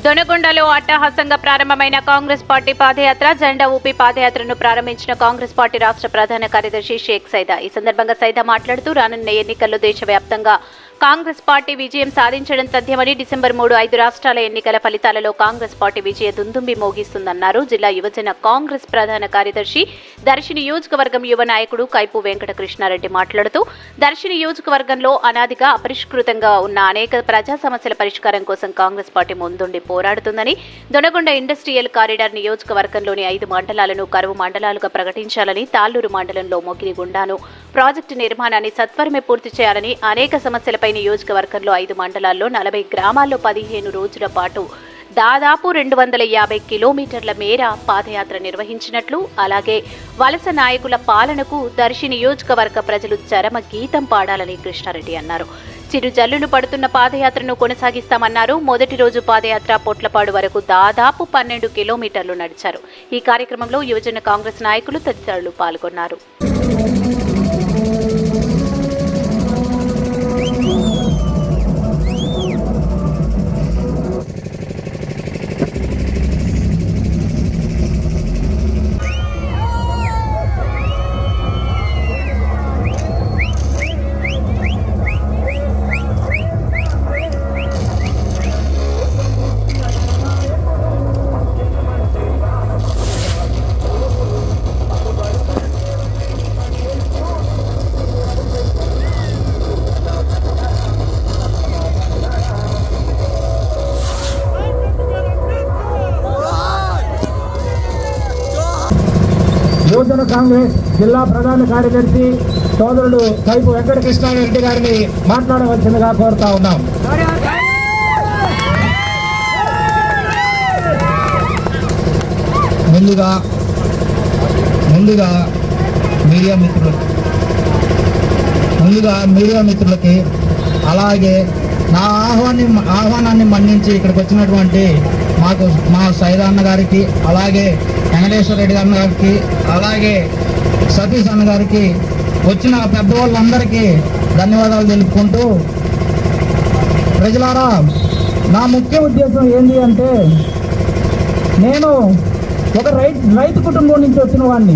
దొనగొండలో అట్టహాసంగా ప్రారంభమైన కాంగ్రెస్ పార్టీ పాదయాత్ర జెండా ఊపి పాదయాత్రను ప్రారంభించిన కాంగ్రెస్ పార్టీ రాష్ట్ర ప్రధాన కార్యదర్శి షేక్ సైదా ఈ సందర్భంగా సైదా మాట్లాడుతూ రానున్న ఎన్నికల్లో దేశవ్యాప్తంగా కాంగ్రెస్ పార్టీ విజయం సాధించడం తథ్యమని డిసెంబర్ మూడు ఐదు రాష్ట్రాల ఎన్నికల ఫలితాలలో కాంగ్రెస్ పార్టీ విజయ దుందుంబి మోగిస్తుందన్నారు జిల్లా యువజన కాంగ్రెస్ ప్రధాన కార్యదర్శి దర్శి నియోజకవర్గం యువ నాయకుడు కైపు వెంకటకృష్ణారెడ్డి మాట్లాడుతూ దర్శి నియోజకవర్గంలో అనాదిగా అపరిష్కృతంగా ఉన్న అనేక ప్రజా సమస్యల పరిష్కారం కోసం కాంగ్రెస్ పార్టీ ముందుండి పోరాడుతుందని దొనగొండ ఇండస్ట్రియల్ కారిడార్ నియోజకవర్గంలోని ఐదు మండలాలను కరువు మండలాలుగా ప్రకటించాలని తాళ్లూరు మండలంలో మొగిలిగుండాను ప్రాజెక్టు నిర్మాణాన్ని సత్వరమే పూర్తి చేయాలని అనేక సమస్యలపై నియోజకవర్గంలో ఐదు మండలాల్లో నలభై గ్రామాల్లో పదిహేను రోజుల పాటు దాదాపు రెండు వందల యాభై కిలోమీటర్ల మేర పాదయాత్ర నిర్వహించినట్లు అలాగే వలస నాయకుల పాలనకు దర్శి నియోజకవర్గ ప్రజలు చరమ గీతం పాడాలని కృష్ణారెడ్డి అన్నారు చిరు జల్లులు పడుతున్న పాదయాత్రను కొనసాగిస్తామన్నారు మొదటి రోజు పాదయాత్ర పొట్లపాడు వరకు దాదాపు పన్నెండు కిలోమీటర్లు నడిచారు ఈ కార్యక్రమంలో యువజన కాంగ్రెస్ నాయకులు తదితరులు పాల్గొన్నారు యువజన కాంగ్రెస్ జిల్లా ప్రధాన కార్యదర్శి సోదరుడు కైపు వెంకటకృష్ణారెడ్డి గారిని మాట్లాడవలసిందిగా కోరుతా ఉన్నాం ముందుగా ముందుగా మీడియా మిత్రులకు ముందుగా మీడియా మిత్రులకి అలాగే నా ఆహ్వాన్ని ఆహ్వానాన్ని మన్నించి ఇక్కడికి వచ్చినటువంటి మాకు మా సైదాన్న గారికి అలాగే వెంకటేశ్వర రెడ్డి అన్న గారికి అలాగే సతీష్ అన్న గారికి వచ్చిన పెద్దవాళ్ళందరికీ ధన్యవాదాలు తెలుపుకుంటూ ప్రజలారా నా ముఖ్య ఉద్దేశం ఏంటి అంటే నేను ఒక రైతు రైతు కుటుంబం నుంచి వచ్చిన వాడిని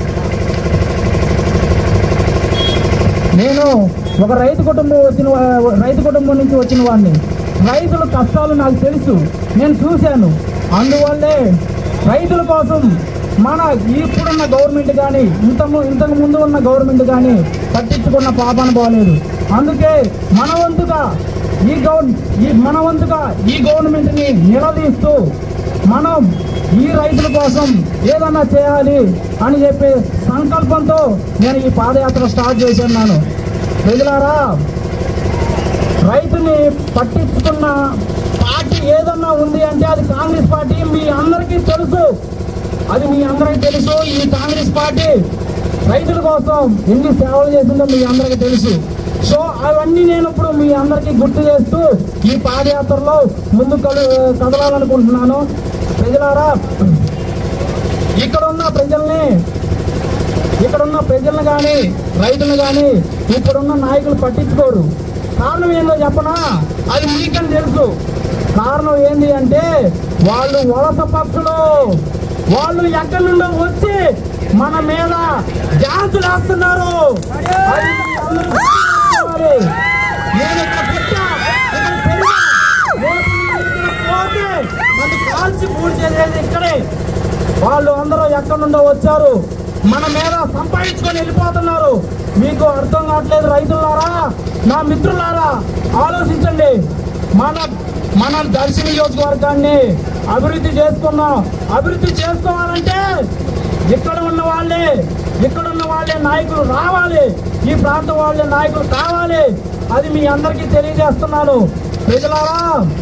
నేను ఒక రైతు కుటుంబం వచ్చిన వా- రైతు కుటుంబం నుంచి వచ్చిన వాడిని రైతుల కష్టాలు నాకు తెలుసు నేను చూశాను అందువల్లే రైతుల కోసం మన ఇప్పుడున్న గవర్నమెంట్ కానీ ఇంత ము- ఇంతకు ముందు ఉన్న గవర్నమెంట్ కానీ పట్టించుకున్న పాపన పోలేదు అందుకే మన వంతుగా ఈ గవర్ ఈ మన వంతుగా ఈ గవర్నమెంట్ని నిలదీస్తూ మనం ఈ రైతుల కోసం ఏదన్నా చేయాలి అని చెప్పే సంకల్పంతో నేను ఈ పాదయాత్ర స్టార్ట్ చేశాను ప్రజలారా రైతుని పట్టించుకున్న పార్టీ ఏదన్నా ఉంది అంటే అది కాంగ్రెస్ పార్టీ మీ అందరికీ తెలుసు అది మీ అందరికీ తెలుసు ఈ కాంగ్రెస్ పార్టీ రైతుల కోసం ఎన్ని సేవలు చేసిందో మీ అందరికీ తెలుసు సో అవన్నీ నేను ఇప్పుడు మీ అందరికీ గుర్తు చేస్తూ ఈ పాదయాత్రలో ముందు కదు- కదలాలనుకుంటున్నాను ప్రజలారా ఇక్కడ ఉన్న ప్రజల్ని ఇక్కడున్న ప్రజలను కానీ రైతులను కానీ ఇక్కడున్న నాయకులు పట్టించుకోరు కారణం ఏందో చెప్పనా అది మీకని తెలుసు కారణం ఏంటి అంటే వాళ్ళు వలస పక్షులు వాళ్ళు ఎక్కడి నుండో వచ్చి మన మీద డ్యాన్సులు వేస్తున్నారు అది మీ అందరూ గుర్తుంచుకోవాలి. నేను ఇక్కడ పుట్టా, ఇక్కడ పెరిగా, రేపు నేను ఇక్కడ పోతే నన్ను కాల్చి పూడి చేసేది ఇక్కడే వాళ్ళు అందరూ ఎక్కడి నుండో వచ్చారు మన మీద సంపాదించుకొని వెళ్ళిపోతున్నారు మీకు అర్థం కావట్లేదు రైతులారా నా మిత్రులారా ఆలోచించండి మన మన దర్శి నియోజకవర్గాన్ని అభివృద్ధి చేసుకున్నాం అభివృద్ధి చేసుకోవాలంటే ఇక్కడ ఉన్న వాళ్ళే ఇక్కడ ఉన్న వాళ్ళే నాయకులు రావాలి ఈ ప్రాంతం వాళ్ళే నాయకులు కావాలి అది మీ అందరికీ తెలియజేస్తున్నాను ప్రజలారా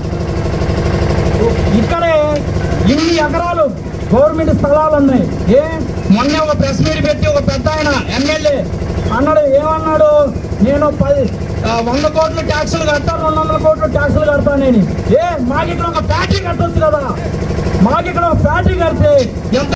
ఇక్కడే ఇన్ని ఎకరాలు గవర్నమెంట్ స్థలాలు ఉన్నాయి ఏ మొన్న ఒక ప్రెస్ మీట్ పెట్టి ఒక పెద్ద ఆయన ఎమ్మెల్యే అన్నాడు ఏమన్నాడు నేను పది ఆ, వంద కోట్లు ట్యాక్సులు కడతాను రెండు వందల కోట్లు ట్యాక్సులు కడతాను నేను ఏ మాకు ఇక్కడ ఒక ఫ్యాక్టరీ కట్టొచ్చు కదా మాకు ఇక్కడ ఒక ఫ్యాక్టరీ కడితే ఎంత